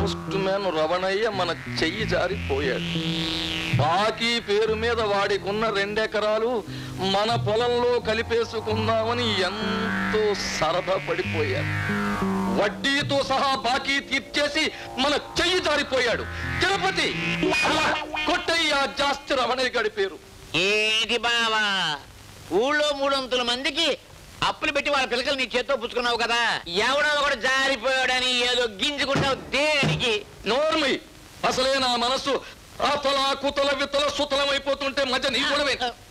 Post man Ravanaiah మన చెయ్యి జారిపోయాడు బాకీ పేరు మీద వాడికున్న రెండెకరాలు మన పొలంలో కలిపేసుకుందామని ఎంతో సరదా పడిపోయాడు వడ్డీతో సహా బాకీ తీర్చేసి మన చెయ్యి జారిపోయాడు తిరుపతి అలా కొట్టయ్య జాస్తి రమణయ్య గడి పేరు ఏంటి బావా ఊళ్ళో మూడొంతుల మందికి అప్పులు పెట్టి వాళ్ళ పిల్లకలు నీ చేత్తో పుచ్చుకున్నావు కదా ఎవడో ఒకడు జారిపోయాడని ఏదో గింజుకుంటావు దేనికి నోర్మి అసలే నా మనస్సు అతల కుతల విత్తల సుతలం అయిపోతుంటే మధ్య నీ కూడా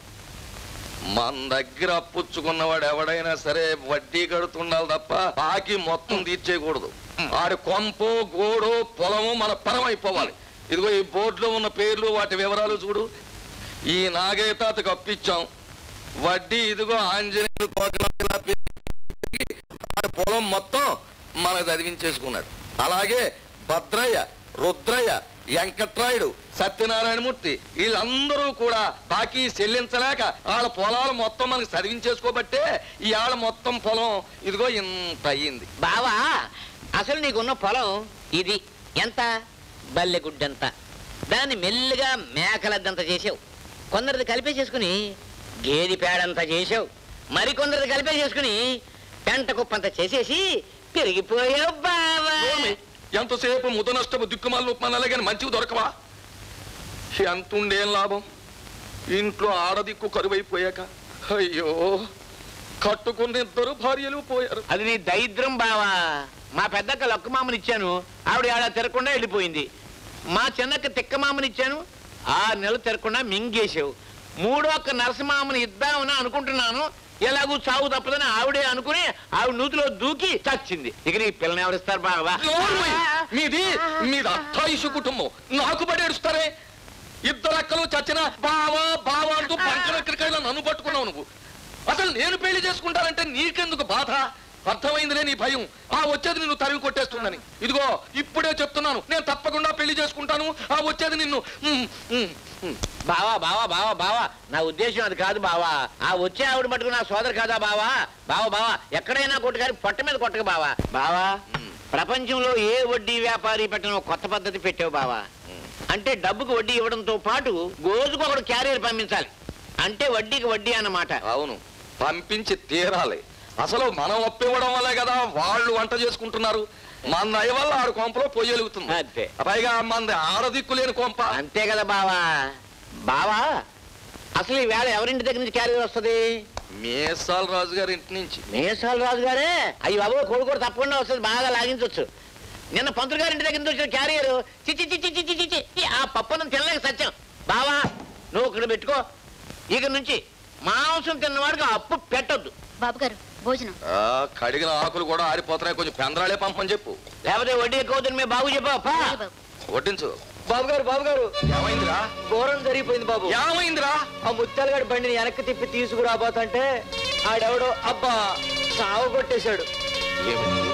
మన దగ్గర అప్పుచ్చుకున్నవాడు ఎవడైనా సరే వడ్డీ కడుతుండాలి తప్ప బాకీ మొత్తం తీర్చేయకూడదు ఆడి కొంపో గోడో పొలము మన పరం అయిపోవాలి ఇదిగో ఈ బోర్డులో ఉన్న పేర్లు వాటి వివరాలు చూడు ఈ నాగయ్య తాతకు అప్పిచ్చాం వడ్డీ ఇదిగో ఆంజనేయులు తోటలో పెరిగి ఆడి పొలం మొత్తం మనకు చదివించేసుకున్నాడు అలాగే భద్రయ్య రుద్రయ్య వెంకట్రాయుడు సత్యనారాయణమూర్తి వీళ్ళందరూ కూడా బాకీ చెల్లించలేక వాళ్ళ పొలాలు మొత్తం మనకి చదివించేసుకోబట్టే ఇవాళ మొత్తం పొలం ఇదిగో ఇంత అయ్యింది బావా అసలు నీకున్న పొలం ఇది ఎంత బల్లెగుడ్డంత దాన్ని మెల్లిగా మేకలద్దంత చేసావు కొందరిది కలిపే చేసుకుని గేది పేడంత చేసావు మరికొందరిది కలిపే చేసుకుని పెంట కుప్పంత చేసేసి పెరిగిపోయావు బావా నోర్మి, ఎంతసేపు ముద నష్టపు దిక్కుమాలు ఉప్మానాలే కానీ మంచివి దొరకవా ఎంత ఉండేం లాభం ఇంట్లో ఆడదిక్కు కరువైపోయాక అయ్యో కట్టుకున్న ఇద్దరు భార్యలు పోయారు అది నీ దరిద్రం బావా మా పెద్దక్క లొక్కమామని ఇచ్చాను ఆవిడ ఆడ తిరగకుండా వెళ్ళిపోయింది మా చిన్నక్క తిక్కమామని ఇచ్చాను ఆ నెల తిరగకుండా మింగేసావు మూడో ఒక్క నరసింహామని ఇద్దామని అనుకుంటున్నాను ఎలాగూ చావు తప్పదని ఆవిడే అనుకుని ఆవిడ నూతిలో దూకి చచ్చింది ఇక నీ పిల్లని ఎవరిస్తారు బావా నోర్మి, మీది మీది అత్తాయిషు కుటుంబం నాకు పడి ఏడుస్తారే ఇద్దరు అక్కలు చచ్చిన బావా బావా అంటూ పంకరెక్కడికైనా నన్ను పట్టుకున్నావు నువ్వు అసలు నేను పెళ్లి చేసుకుంటానంటే నీకెందుకు బాధ అర్థమైందిలే నీ భయం ఆ వచ్చేది నిన్ను తరిమి కొట్టేస్తుందని ఇదిగో ఇప్పుడే చెప్తున్నాను నేను తప్పకుండా పెళ్లి చేసుకుంటాను ఆ వచ్చేది నిన్ను ఉమ్, ఉమ్, ఉమ్. బావా బావా బావా బావా నా ఉద్దేశం అది కాదు బావా ఆ వచ్చే ఆవిడ మటుకు నా సోదరు కాదా బావా బావా బావా ఎక్కడైనా కొట్టుకారి పొట్ట మీద కొట్టక బావా బావా ప్రపంచంలో ఏ వడ్డీ వ్యాపారి పెట్టిన ఒక కొత్త పద్ధతి పెట్టావు బావా అంటే డబ్బుకు వడ్డీ ఇవ్వడంతో పాటు రోజుకొకడు క్యారియర్ పంపించాలి అంటే వడ్డీకి వడ్డీ అన్నమాట అవును పంపించి తీరాలి అసలు మనం ఒప్పివ్వడం వల్లే కదా వాళ్ళు వంట చేసుకుంటున్నారు మన దయ వల్ల ఆడు కొంపలో పొయ్యలుగుతుంది అంతే. పైగా మనది ఆడదిక్కు లేని కొంప అంతే కదా బావా బావా అసలు ఈ వేళ ఎవరింటి దగ్గర నుంచి క్యారియర్ వస్తుంది మేసాల రాజు గారి ఇంటి నుంచి మేసాల రాజు గారే అయ్యి బాబు కొడుకు కూడా తప్పకుండా వస్తుంది బాగా లాగించవచ్చు నిన్న పంతులు గారి ఇంటి దగ్గర నుంచి వచ్చిన క్యారియర్ చిచి చిచి చిచి చిచి ఆ పప్పును తినలేక సత్యం బావా నువ్వు ఇక్కడ పెట్టుకో ఇక నుంచి మాంసం తిన్నవాడికి అప్పు పెట్టొద్దు బాబు గారు భోజనం ఆ, కడిగిన ఆకులు కూడా ఆరిపోతున్నాయి కొంచెం పెందరాలే పంపని చెప్పు లేకపోతే వడ్డీ ఎక్కువ అవుతుంది మీ బాబు చెప్పా అలాగే బాబు వడ్డించు బాబు గారు బాబు గారు ఏమైందిరా ఘోరం జరిగిపోయింది బాబు ఏమైందిరా ఆ ముత్యాలగాడి బండిని వెనక్కి తిప్పి తీసుకురాబోతంటే ఆడెవడో అబ్బా సాగు కొట్టేశాడు ఏమైంది?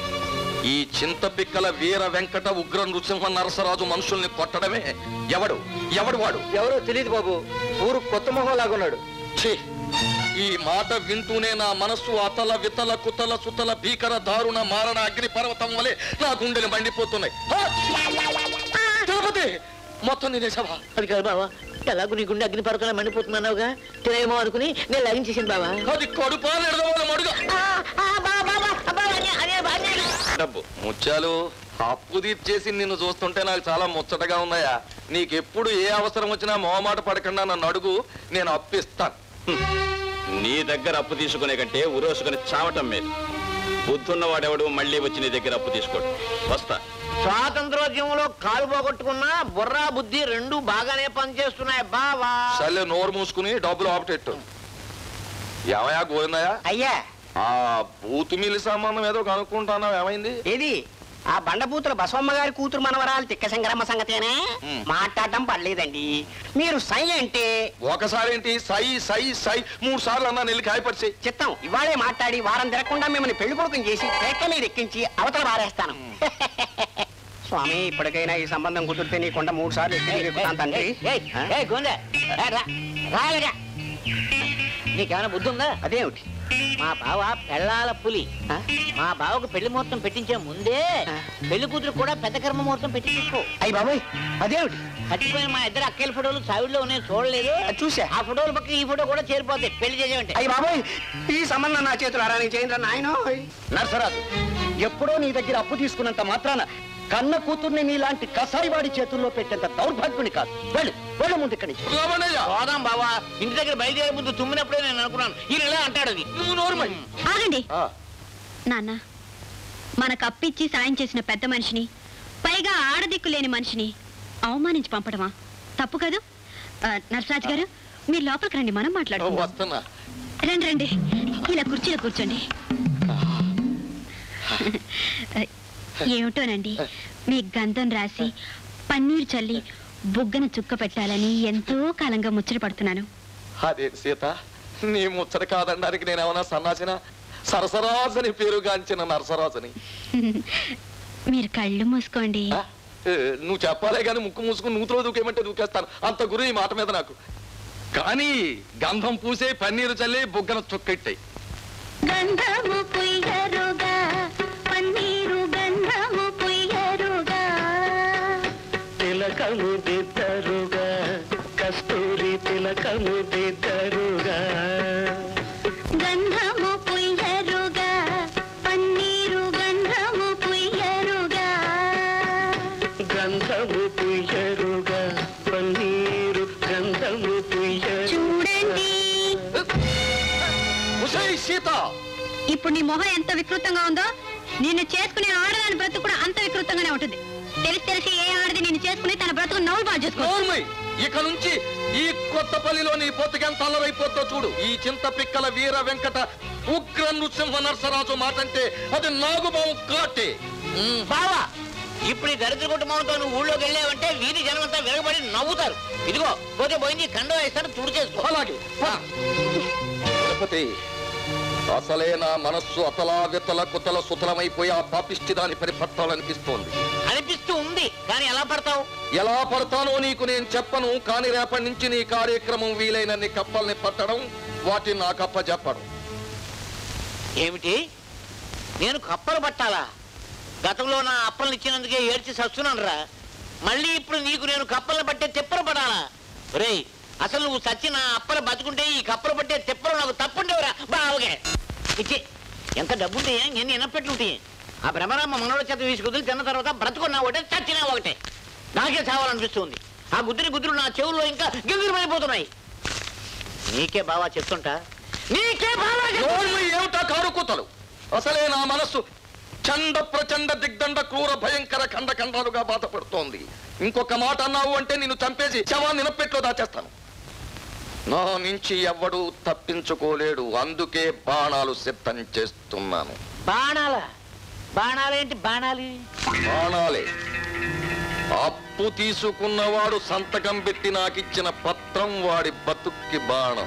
ఈ చింత పిక్కల వీర వెంకట ఉగ్ర నృసింహ నరసరాజు మనుషుల్ని కొట్టడమే ఎవడు ఎవడు వాడు ఎవరో తెలియదు బాబు ఊరు కొత్త మొహం లాగున్నాడు ఛీ! ఈ మాట వింటూనే నా మనస్సు అతల వితల కుతల సుతల భీకర దారుణ మారణ అగ్ని పర్వతం వలె నా గుండెలు మండిపోతున్నాయి ఆ! తిరుపతి మొత్తం నేనేసావా అది కాదు బావా ఎలాగో నీ గుండె అగ్ని పరకలా మండిపోతున్నావుగా తినేమో అనుకుని నేను లాగించేసాను బావా అది కడుపా ఎడదవాళ్ళ మడుగా డబ్బు ముత్యాలు అప్పు తీర్చేసి నిన్ను చూస్తుంటే నాకు చాలా ముచ్చటగా ఉన్నాయా నీకెప్పుడు ఏ అవసరం వచ్చినా మొహమాట పడకుండా నన్ను అడుగు నేను అప్పిస్తాను నీ దగ్గర అప్పు తీసుకునే కంటే ఉరోసుకుని చావటం మేలు బుద్ధున్నవాడెవడు మళ్ళీ వచ్చి నీ దగ్గర అప్పు తీసుకోడు వస్తా స్వాతంత్రోద్యమంలో కాలు పోగొట్టుకున్నా బుర్రా బుద్ధి రెండు బాగానే పనిచేస్తున్నాయి బావా సర్లే నోరు మూసుకుని డబ్బులు ఆపటెట్టు ఏమయ్యా గోవిందయ్యా అయ్యా ఆ బూతు మిల్లి సంబంధం ఏదో కనుక్కుంటానా ఏమైంది ఏది ఆ బండబూతుల బసవమ్మ గారి కూతురు మనవరాలు తిక్క సంగ్రమ సంగతేనే మ్. మాట్లాడటం పర్లేదండి మీరు సై అంటే ఒకసారి ఏంటి సై సై సై మూడు సార్లు అన్నా నెల్లి కాయపరిచి చిత్తం ఇవాళే మాట్లాడి వారం తిరగకుండా మిమ్మల్ని పెళ్లి కొడుకుని చేసి పేక మీద ఎక్కించి అవతల పారేస్తాను స్వామి ఇప్పటికైనా ఈ సంబంధం కుదిరితే నీ కొండ మూడు సార్లు ఎక్కి ఎక్కుతాను తండ్రి ఆ? నీకేమైనా బుద్ధి ఉందా అదేమిటి మా బావ పెళ్ళాల పులి ఆ? మా బావకు పెళ్లి ముహూర్తం పెట్టించే ముందే ఆ. పెళ్లి కూతురు కూడా పెద్ద కర్మ ముహూర్తం పెట్టించుకో అయ్యి బాబాయ్ అదేమిటి చచ్చిపోయిన మా ఇద్దరు అక్కల ఫోటోలు చావిడిలో ఉన్నాయి చూడలేదు అది చూసా ఆ ఫోటోల పక్కన ఈ ఫోటో కూడా చేరిపోతాయి పెళ్లి చేసేవంటే అయ్యి బాబాయ్ ఈ సంబంధం నా చేతులు అరాని చేయండి నాయన నర్సరాజు ఎప్పుడో నీ దగ్గర అప్పు తీసుకున్నంత మాత్రాన కన్న కూతుర్ని నీలాంటి కసాయివాడి చేతుల్లో పెట్టేంత దౌర్భాగ్యుని కాదు వెళ్ళు వెళ్ళు ముందు ఇక్కడి నుంచి రమణయ్య పోదాం బావా ఇంటి దగ్గర బయలుదేరే ముందు తుమ్మినప్పుడే నేను అనుకున్నాను ఈయన ఇలా అంటాడు అది నువ్వు నోరుమై ఆగండి నాన్న మనకు అప్పిచ్చి సాయం చేసిన పెద్ద మనిషిని పైగా ఆడదిక్కు లేని మనిషిని అవమానించి పంపడమా తప్పు కాదు ఆ, నరసరాజు గారు మీరు లోపలికి రండి మనం మాట్లాడుకుందాం వస్తున్నా రండి రండి ఇలా కుర్చీలో కూర్చోండి ఏమిటోనండి మీ గంధం రాసి పన్నీరు చల్లి బుగ్గన చుక్క పెట్టాలని ఎంతో కాలంగా ముచ్చట పడుతున్నాను అదే సీత నీ ముచ్చట కాదనడానికి నేను ఏమన్నా సన్నాసిన సరసరాజని పేరుగాంచిన నరసరాజని మీరు కళ్ళు మూసుకోండి ఆ? ఏ, నువ్వు చెప్పాలే కానీ ముక్కు మూసుకుని నూతులో దూకేమంటే దూకేస్తాను అంత గురి ఈ మాట మీద నాకు కానీ గంధం పూసే పన్నీరు చల్లి బుగ్గన చుక్కెట్టాయి గంధము పుయ్యరుగా పన్నీరు గంధము పుయ్యరుగా తిలకము దిద్దరుగా కస్తూరి తిలకము దిద్దరుగా గంధము పుయ్యరుగా పన్నీరు గంధము పుయ్యరుగా గంధము పుయ్యరుగా పన్నీరు గంధము పుయ్యరు చూడండి ఉషై సీత ఇప్పుడు నీ మొహం ఎంత వికృతంగా ఉందో నిన్ను చేసుకునే ఆడదాని బ్రతుకు కూడా అంత వికృతంగానే ఉంటుంది తెలిసి తెలిసి ఏ ఆడది నిన్ను చేసుకుని తన బ్రతుకు నవ్వులు పాలు చేసుకో నోర్మై ఇక నుంచి ఈ కొత్తపల్లిలో నీ పొత్తుకెంత అల్లరైపోద్దో చూడు ఈ చింత పిక్కల వీర వెంకట ఉగ్ర నృసింహ నరసరాజు మాటంటే అది నాగుబాము కాటే బావా ఇప్పుడు ఈ దరిద్ర కుటుంబంతో నువ్వు ఊళ్ళోకి వెళ్ళావంటే వీధి జనమంతా విరగబడి నవ్వుతారు ఇదిగో పోతే పోయింది కండం వేస్తాను తుడి చేసుకో అలాగే తిరుపతి అసలే నా మనస్సు అతలా వితల కుతల సుతలమైపోయి ఆ పాపిష్టి దాని పని పట్టాలనిపిస్తోంది అనిపిస్తూ ఉంది కానీ ఎలా పడతావు ఎలా పడతానో నీకు నేను చెప్పను కానీ రేపటి నుంచి నీ కార్యక్రమం వీలైనన్ని కప్పల్ని పట్టడం వాటిని నా కప్ప చెప్పడం ఏమిటి నేను కప్పలు పట్టాలా గతంలో నా అప్పలను ఇచ్చినందుకే ఏడ్చి సస్తున్నాను రా మళ్ళీ ఇప్పుడు నీకు నేను కప్పలను పట్టే తిప్పలు పడాలా రేయ్ అసలు నువ్వు సచ్చి నా అప్పలు బతుకుంటే ఈ కప్పలు పట్టే తిప్పలు నాకు తప్పుండేవురా బావగే ఇచ్చి ఎంత డబ్బుంటే ఎన్ని ఎనపెట్లుంటే ఆ భ్రమరామ మనోడ చేత తీసుకుని తిన్న తర్వాత బ్రతుకున్నా ఒకటే చచ్చినా ఒకటే నాకే చావాలనిపిస్తుంది ఆ గుద్దుని గుద్దులు నా చెవుల్లో ఇంకా గిగురుమైపోతున్నాయి నీకే బావా చెప్తుంటా నీకే బావా చెప్తుంటా. నోర్మి ఏమిటా కారు కూతలు అసలే నా మనస్సు చండ ప్రచండ దిగ్దండ క్రూర భయంకర ఖండ ఖండాలుగా బాధపడుతోంది ఇంకొక మాట అన్నావు అంటే నిన్ను చంపేసి శవాన్ని నిలపెట్లో దాచేస్తాను నా నుంచి ఎవ్వడూ తప్పించుకోలేడు అందుకే బాణాలు సిద్ధం చేస్తున్నాను బాణాల బాణాలేంటి బాణాలి బాణాలే అప్పు తీసుకున్నవాడు సంతకం పెట్టి నాకిచ్చిన పత్రం వాడి బతుక్కి బాణం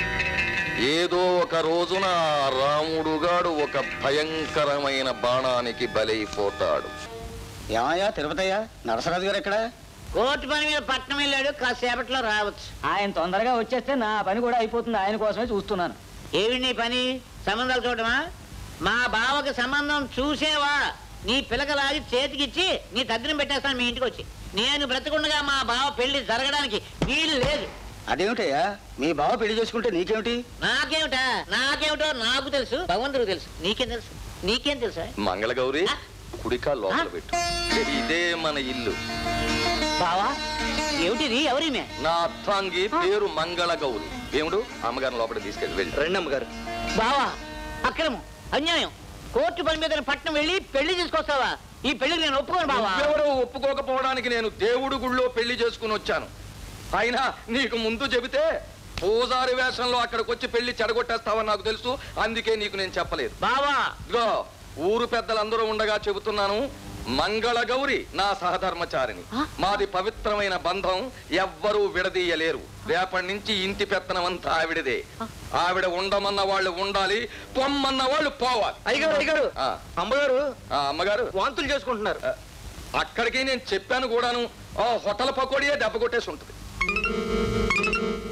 ఏదో ఒక రోజున ఆ రాముడుగాడు ఒక భయంకరమైన బాణానికి బలైపోతాడు ఏమయ్యా తిరుపతయ్యా నరసరాజు గారు ఎక్కడ కోర్టు పని మీద పట్నం వెళ్ళాడు కాసేపట్లో రావచ్చు ఆయన తొందరగా వచ్చేస్తే నా పని కూడా అయిపోతుంది ఆయన కోసమే చూస్తున్నాను ఏమి నీ పని సంబంధాలు చూడమా మా బావకి సంబంధం చూసేవా నీ పిలకలాగి చేతికిచ్చి నీ తద్దిని పెట్టేస్తాను మీ ఇంటికి వచ్చి నేను బ్రతకుండగా మా బావ పెళ్లి జరగడానికి వీలు లేదు అదేమిటయ్యా మీ బావ పెళ్లి చేసుకుంటే నీకేమిటి నాకేమిటా నాకేమిటో నాకు తెలుసు భగవంతుడికి తెలుసు నీకేం తెలుసు నీకేం తెలుసా మంగళగౌరి ఆ? కుడికా లోపల ఆ? పెట్టు ఇదే మన ఇల్లు బావా ఏమిటిది ఎవరిమే నా అర్థాంగి పేరు మంగళగౌరి దేవుడు అమ్మగారిని లోపల తీసుకెళ్ళి వెళ్ళి రెండమ్మ గారు బావా అక్రమం అన్యాయం కోర్టు పని మీద పట్నం వెళ్ళి పెళ్లి తీసుకొస్తావా ఈ పెళ్లికి నేను ఒప్పుకోను బావా ఎవరో ఒప్పుకోకపోవడానికి నేను దేవుడు గుళ్ళో పెళ్లి చేసుకుని వచ్చాను అయినా నీకు ముందు చెబితే పూజారి వేషంలో అక్కడికి వచ్చి పెళ్లి చెడగొట్టేస్తావని నాకు తెలుసు అందుకే నీకు నేను చెప్పలేదు బావా ఇదిగో ఊరు పెద్దలందరూ ఉండగా చెబుతున్నాను మంగళ గౌరి నా సహధర్మచారిని ఆ? మాది పవిత్రమైన బంధం ఎవ్వరూ విడదీయలేరు రేపటి నుంచి ఇంటి పెత్తనమంతా ఆవిడదే ఆవిడ ఉండమన్న వాళ్ళు ఉండాలి పొమ్మన్న వాళ్ళు పోవాలి అయ్యగారు అయ్యగారు ఆ, అమ్మగారు ఆ, అమ్మగారు వాంతులు చేసుకుంటున్నారు ఆ, అక్కడికి నేను చెప్పాను కూడాను ఆ హోటల్ పకోడియే దెబ్బ కొట్టేసి ఉంటుంది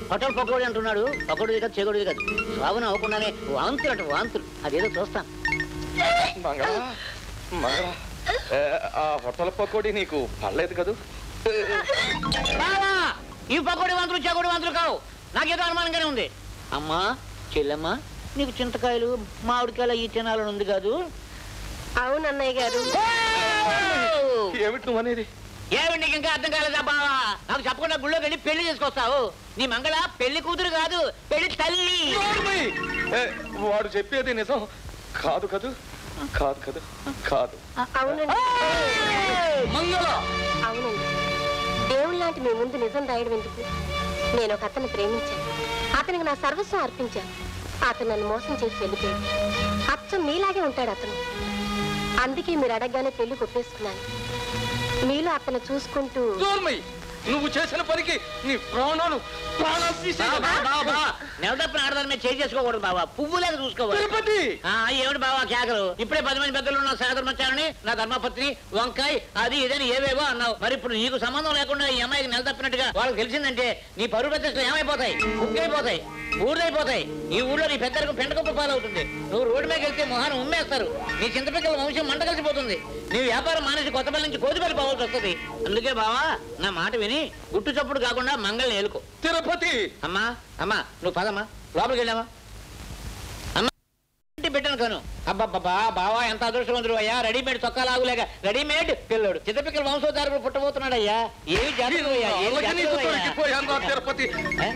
హోటల్ పకోడీ అంటున్నాడు పకోడీ కాదు చెగోడిది కాదు సాగున అవ్వకుండానే వాంతులు అటు వాంతులు అదేదో చూస్తాను మంగళ మంగళ ఏ, ఆ హోటల్ పకోడీ నీకు పర్లేదు కదూ బావా ఈ పకోడీ వాంతులు చెగోడి వాంతులు కావు నాకేదో అనుమానంగానే ఉంది అమ్మా చెల్లెమ్మా నీకు చింతకాయలు మామిడికాయలు ఈ తినాలని ఉంది కాదు అవును అన్నయ్య గారు ఏమిటి నువ్వు అనేది ఏమిటి నీకు ఇంకా అర్థం కాలేదా బావా నాకు చెప్పకుండా గుళ్ళోకి వెళ్ళి పెళ్లి చేసుకొస్తావు నీ మంగళ పెళ్లి కూతురు కాదు పెళ్లి తల్లి నోర్మై! ఏ, వాడు చెప్పేది నిజం కాదు కదూ కాదు కదూ కాదు అవునండి మంగళ అవునండి దేవుళ్ళ లాంటి మీ ముందు నిజం రాయడం ఎందుకు నేను ఒక అతన్ని ప్రేమించాను అతనికి నా సర్వస్వం అర్పించాను అతను నన్ను మోసం చేసి వెళ్ళిపోయాడు అచ్చం మీలాగే ఉంటాడు అతను అందుకే మీరు అడగగానే పెళ్లి కొప్పేసుకున్నాను మీలో అతను చూసుకుంటూ నోర్మై! నువ్వు చేసిన పనికి నీ ప్రాణాలు ప్రాణాలు తీసేయను. బావా, బావా, బావా. నెల తప్పిన ఆడదాని మీద చేయి చేసుకోకూడదు బావా పువ్వు లేక చూసుకోవాలి తిరుపతి ఆ, ఏమిటి బావా కేకలు ఇప్పుడే పది మంది పెద్దలు నా సాగరం వచ్చారని నా ధర్మపత్ని వంకాయ అది ఇదని ఏవేవో అన్నావు మరి ఇప్పుడు నీకు సంబంధం లేకుండా ఈ అమ్మాయికి నెల తప్పినట్టుగా వాళ్ళకి తెలిసిందంటే నీ పరువు ప్రతిష్టలు ఏమైపోతాయి కుక్కైపోతాయి ఊర్లైపోతాయి ఈ ఊళ్ళో నీ పెద్దలకు పెంటకొప్ప పాలవుతుంది నువ్వు రోడ్డు మీద వెళ్తే మొహాన్ని ఉమ్మేస్తారు నీ చింతపిక్కల వంశం మంట కలిసిపోతుంది నీ వ్యాపారం మానేసి కొత్తపల్లి నుంచి కోతిపల్లి పోవాల్సి వస్తుంది అందుకే బావా నా మాట విని గుట్టు చప్పుడు కాకుండా మంగళని ఏలుకో తిరుపతి అమ్మా అమ్మా నువ్వు పదమ్మా లోపలికి వెళ్ళావా అమ్మా ఇంటి బిడ్డను కను అబ్బబ్బబ్బా బావా ఎంత అదృష్టవంతుడు అయ్యా రెడీమేడ్ చొక్కా లాగులేక రెడీమేడ్ పిల్లడు చిత్తపిక్కల వంశోద్ధారకుడు పుట్టబోతున్నాడు అయ్యా ఏమి జాతకం అయ్యా ఏమి అలాగే నీకు జాతకం అయ్యా? దొరికిపోయాను రా తిరుపతి ఏ?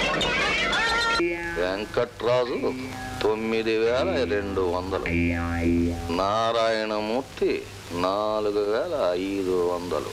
వెంకట్రాజు తొమ్మిది వేల రెండు వందలు నారాయణమూర్తి నాలుగు వేల ఐదు వందలు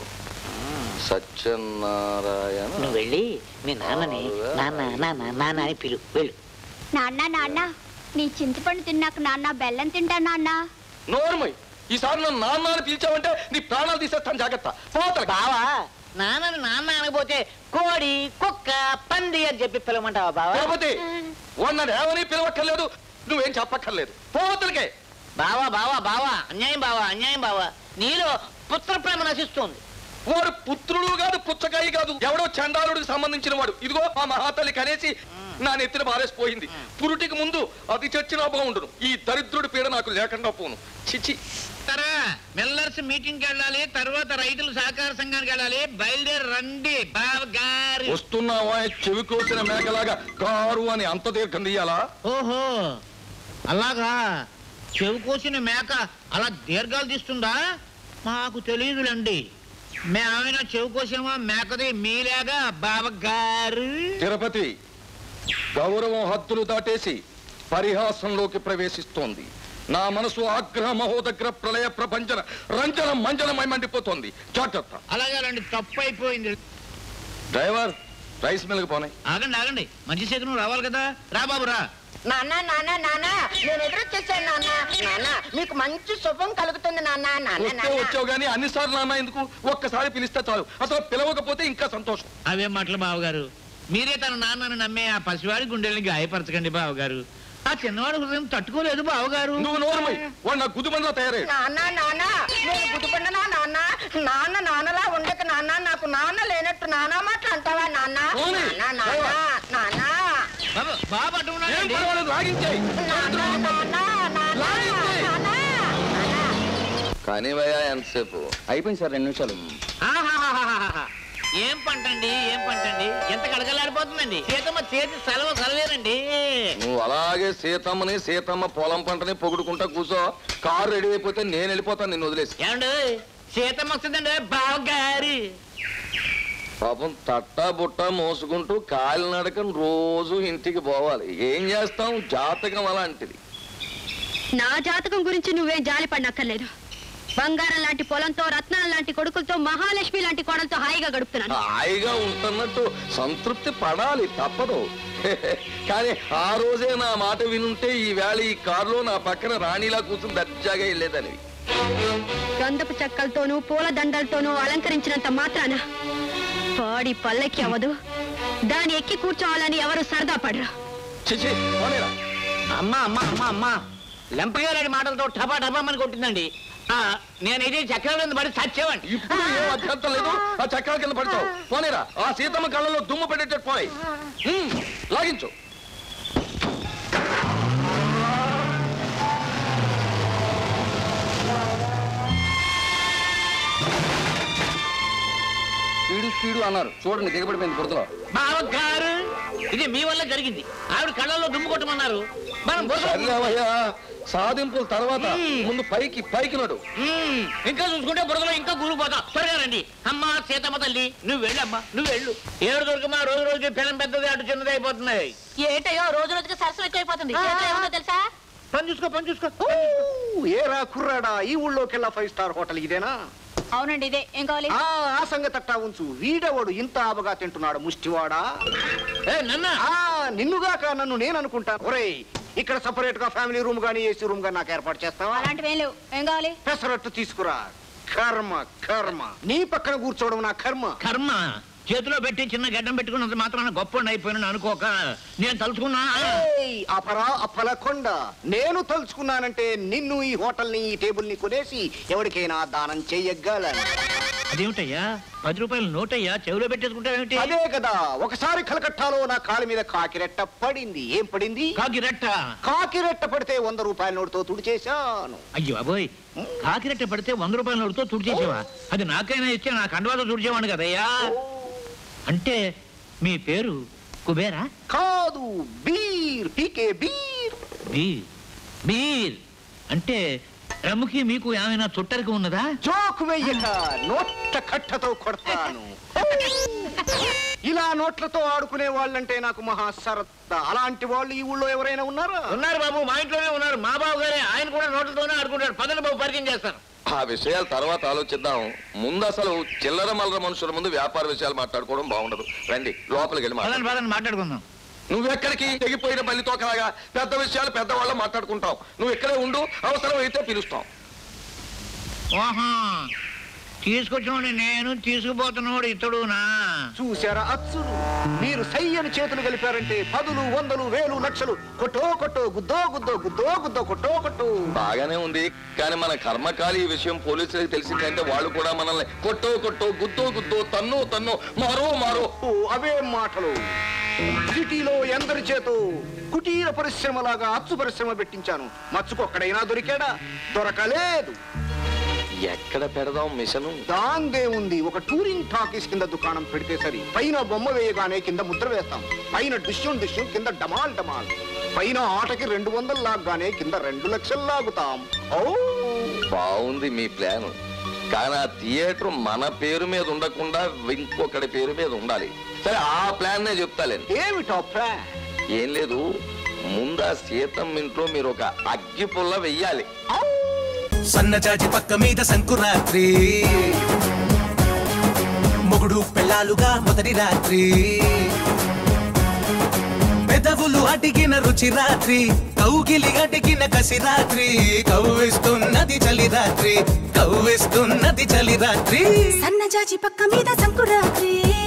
సత్యనారాయణ నువ్వు వెళ్ళి మీ నాన్నని నాన్న నాన్న నాన్న అని పిలు వెళ్ళు నాన్న నాన్న నీ చింతపండు తిన్నాక నాన్న బెల్లం తింటా నాన్న నోర్మై ఈసారి నన్ను నాన్న అని పిలిచావంటే నీ ప్రాణాలు తీసేస్తాను జాగ్రత్త పోతలకి బావా నాన్నని నాన్న అనకపోతే కోడి కుక్క పంది అని చెప్పి పిలవమంటావా బావా తిరుపతి వాడు నన్ను ఏమని పిలవక్కర్లేదు నువ్వేం చెప్పక్కర్లేదు పోతలకే బావా బావా బావా అన్యాయం బావా అన్యాయం బావా నీలో పుత్ర ప్రేమ నశిస్తుంది వాడు పుత్రుడు కాదు పుచ్చకాయ కాదు ఎవడో చండాలుడికి సంబంధించిన వాడు ఇదిగో ఆ మహాతల్లి కనేసి నా నెత్తిన బారేసిపోయింది పురుటికి ముందు అది చచ్చినా బాగుండును ఈ దరిద్రుడి పీడ నాకు లేకుండా పోను చిచి మిల్లర్స్ మీటింగ్ కి వెళ్ళాలి తర్వాత రైతుల సహకార సంఘానికి వెళ్ళాలి బయలుదేరి రండి బావగారు వస్తున్నావా చెవి కోసిన మేకలాగా కారు అని అంత దీర్ఘం తీయాలా ఓహో అలాగా చెవు కోసిన మేక అలా దీర్ఘాలు తీస్తుందా మాకు తెలియదులండి మేమైనా చెవు కోసామా మేకది మీలాగా బావగారు తిరుపతి గౌరవం హద్దులు దాటేసి పరిహాసంలోకి ప్రవేశిస్తోంది నా మనసు ఆగ్రహ మహోదగ్ర ప్రళయ ప్రపంచన రంజన మంజనమై మండిపోతోంది జాగ్రత్త అలాగే రండి తప్పు అయిపోయింది డ్రైవర్ రైస్ మిల్క్ పోనాయి ఆగండి ఆగండి మంచి శకునం రావాలి కదా రా బాబు రా నాన్న నాన్న నాన్న నేను ఎదురొచ్చేసాను నాన్న నాన్న మీకు మంచి శుభం కలుగుతుంది నాన్న నాన్న వస్తే నాన్న వచ్చావు గానీ అన్నిసార్లు నాన్న ఎందుకు ఒక్కసారి పిలిస్తే చాలు అసలు పిలవకపోతే ఇంకా సంతోషం అవే మాటలు బావగారు మీరే తన నాన్నని నమ్మే ఆ పసివాడి గుండెల్ని గాయపరచకండి బావగారు ఆ చిన్నవాడి హృదయం తట్టుకోలేదు బావగారు నువ్వు నోరమై వాడు నా గుదిబందా తయారయ్యాడు నాన్న నాన్న నేను గుడిపండనా నాన్న నాన్న నాన్నలా ఉండక నాన్న నాకు నాన్న లేనట్టు నాన్న మాటలు అంటావా నాన్న పోనీ. నాన్న నాన్న నాన్న బాబు బాబు అటు ఏం ఉన్నాడండి. పర్వాలేదు లాగించాయి నాన్న నాన్న నాన్న నాన్న కానీ భయ్యా ఎంతసేపు అయిపోయింది సార్ రెండు నిమిషాలు ఆహాహాహాహా. ఏం పంటండి ఏం పంటండి ఎంత కడగలాడిపోతుందండి సీతమ్మ చేతి సెలవు సెలవేనండి నువ్వు అలాగే సీతమ్మని సీతమ్మ పొలం పంటని పొగుడుకుంటా కూర్చో కారు రెడీ అయిపోతే నేను వెళ్ళిపోతాను నిన్ను వదిలేసి ఏమండి సీతమ్మ వస్తుందండి బావగారు పాపం తట్టా బుట్ట మోసుకుంటూ కాలినడకను రోజు ఇంటికి పోవాలి ఏం చేస్తాం జాతకం అలాంటిది నా జాతకం గురించి నువ్వేం జాలి పడనక్కర్లేదు బంగారం లాంటి పొలంతో రత్నాల లాంటి కొడుకులతో మహాలక్ష్మి లాంటి కోడలతో హాయిగా గడుపుతున్నాను హాయిగా ఉంటున్నట్టు సంతృప్తి పడాలి తప్పదు కానీ ఆ రోజే నా మాట వినుంటే ఈ వేళ ఈ కారులో నా పక్కన రాణిలా కూర్చుని దర్జాగా వెళ్ళేదని గంధపు చెక్కలతోనూ పూల దండలతోనూ అలంకరించినంత మాత్రాన పాడి పల్లెకి అవ్వదు దాని ఎక్కి కూర్చోవాలని ఎవరు సరదా పడరు చిచి పోనీరా. అమ్మా అమ్మా అమ్మా అమ్మా లెంపగారి మాటలతో టపా టపామని కొట్టిందండి ఆ, నేనైతే చక్రాలను పడి చచ్చేవాడిని ఇప్పుడు ఏం అభ్యంతరం లేదు ఆ చక్రాల కింద పడతావు పోనీరా ఆ సీతమ్మ కళ్ళలో దుమ్ము పెట్టేటట్టు పోయి ఉమ్, లాగించు స్పీడు స్పీడు అన్నారు చూడండి దిగబడిపోయింది బురదలో బావగారు ఇది మీ వల్ల జరిగింది ఆవిడ కళ్ళల్లో దుమ్ము కొట్టమన్నారు మనం బురద- సర్లేవయ్యా సాధింపుల తర్వాత ముందు పైకి పైకి నడు మ్మ్. ఇంకా చూసుకుంటే బురదలో ఇంకా కూలిపోతా త్వరగా రండి అమ్మా సీతమ్మ తల్లి నువ్వు వెళ్ళమ్మా నువ్వు వెళ్ళు ఏడు దొరకమ్మా రోజు రోజుకి పిల్లం పెద్దది అటు చిన్నది అయిపోతున్నాయి ఏటయ్యో రోజు రోజుకి సరస్సు ఎక్కువైపోతుంది చేతిలో ఏముందో తెలుసా పని చూసుకో పని చూసుకో ఏరా కుర్రాడా ఈ ఊళ్ళోకెల్లా ఫైవ్ స్టార్ హోటల్ ఇదేనా అవునండి ఇదే ఏం కావాలి ఆ ఆ సంగతి అట్టా ఉంచు వీడెవడు ఇంత ఆబగా తింటున్నాడు ముష్టివాడా ఏ నన్న ఆ నిన్నుగాక నన్ను నేను అనుకుంటాను ఒరేయ్ ఇక్కడ సపరేట్ గా ఫ్యామిలీ రూమ్ గానీ ఏసీ రూమ్ గానీ నాకు ఏర్పాటు చేస్తావా అలాంటివి ఏం లేవు ఏం కావాలి పెసరట్టు తీసుకురా కర్మ కర్మ నీ పక్కన కూర్చోవడం నా కర్మ కర్మ చేతిలో పెట్టి చిన్న గడ్డం పెట్టుకున్నంత మాత్రాన గొప్ప అయిపోయిన అనుకోక నేను తలుచుకున్నా ఏయ్, అపరా అప్పల కొండ నేను తలుచుకున్నానంటే నిన్ను ఈ హోటల్ ని ఈ టేబుల్ ని కొనేసి ఎవరికైనా దానం చెయ్యగలను అదేమిటయ్యా పది రూపాయల నోటయ్యా చెవిలో పెట్టేసుకుంటావేమిటి అదే కదా ఒకసారి కలకట్టాలో నా కాలు మీద కాకిరెట్ట పడింది ఏం పడింది కాకి రెట్ట కాకిరెట్ట పడితే వంద రూపాయల నోటుతో తుడిచేశాను అయ్యో అబోయ్ కాకి రెట్ట పడితే వంద రూపాయల నోటుతో తుడిచేసేవా అది నాకైనా ఇస్తే నా కండవాతో తుడిచేవాడు కదయ్యా అంటే మీ పేరు కుబేరా కాదు బీర్ పీకే బీర్ బీర్ బీర్ అంటే రమ్ముకి మీకు ఏమైనా చుట్టరికి ఉన్నదా జోక్ వెయ్యక నోట్ల కట్టతో కొడతాను ఇలా నోట్లతో ఆడుకునే వాళ్ళంటే నాకు మహా సరదా అలాంటి వాళ్ళు ఈ ఊళ్ళో ఎవరైనా ఉన్నారా ఉన్నారు బాబు మా ఇంట్లోనే ఉన్నారు మా బాబు గారే ఆయన కూడా నోట్లతోనే ఆడుకుంటారు పదండి బాబు పరిచయం చేస్తాను ఆ విషయాలు తర్వాత ఆలోచిద్దాం ముందు అసలు చిల్లర మల్లర మనుషుల ముందు వ్యాపార విషయాలు మాట్లాడుకోవడం బాగుండదు రండి లోపలికి వెళ్ళి పదండి మాట్లాడు పదండి మాట్లాడుకుందాం నువ్వెక్కడికి తెగిపోయిన బలితో కలగా పెద్ద విషయాలు పెద్దవాళ్ళం మాట్లాడుకుంటాం నువ్వు ఇక్కడే ఉండు అవసరం అయితే పిలుస్తాం ఓహా తీసుకొచ్చినోడు నేను తీసుకుపోతున్నోడు ఇతడునా చూశారా అచ్చులు మీరు సయ్యని చేతులు కలిపారంటే పదులు వందలు వేలు లక్షలు కొట్టో కొట్టో గుద్దో గుద్దో గుద్దో గుద్దో కొట్టో కొట్టు బాగానే ఉంది కానీ మన కర్మకాలి ఈ విషయం పోలీసులకు తెలిసిందంటే వాళ్ళు కూడా మనల్ని కొట్టో కొట్టో గుద్దో గుద్దో తన్ను తన్ను మారో మారో ఓ, అవే మాటలు సిటీలో ఎందరి చేతో కుటీర పరిశ్రమలాగా అచ్చు పరిశ్రమ పెట్టించాను మచ్చుకొక్కడైనా దొరికాడా దొరకలేదు ఎక్కడ పెడదాం మిషను దాందే ఉంది ఒక టూరింగ్ టాకీస్ కింద దుకాణం పెడితే సరి పైన బొమ్మ వేయగానే కింద ముద్ర వేస్తాం పైన డిష్యం డిష్యం కింద డమాల్ డమాల్ పైన ఆటకి రెండు వందలు లాగ్గానే కింద రెండు లక్షలు లాగుతాం ఓ బాగుంది మీ ప్లాన్ కానీ ఆ థియేటర్ మన పేరు మీద ఉండకుండా ఇంకొకటి పేరు మీద ఉండాలి సరే ఆ ప్లాన్ నే చెప్తాలేండి ఏమిటో ప్లాన్ ఏం లేదు ముందా సీతం ఇంట్లో మీరు ఒక అగ్గి పుల్ల వెయ్యాలి సన్నజాజి పక్క మీద సంకురాత్రి మొగుడు పెళ్ళాలుగా మొదటి రాత్రి పెదవులు అడిగిన రుచి రాత్రి కౌగిలి అడిగిన కసి రాత్రి కవ్విస్తున్నది చలి రాత్రి కవ్విస్తున్నది చలి రాత్రి సన్నజాజి పక్క మీద సంకురాత్రి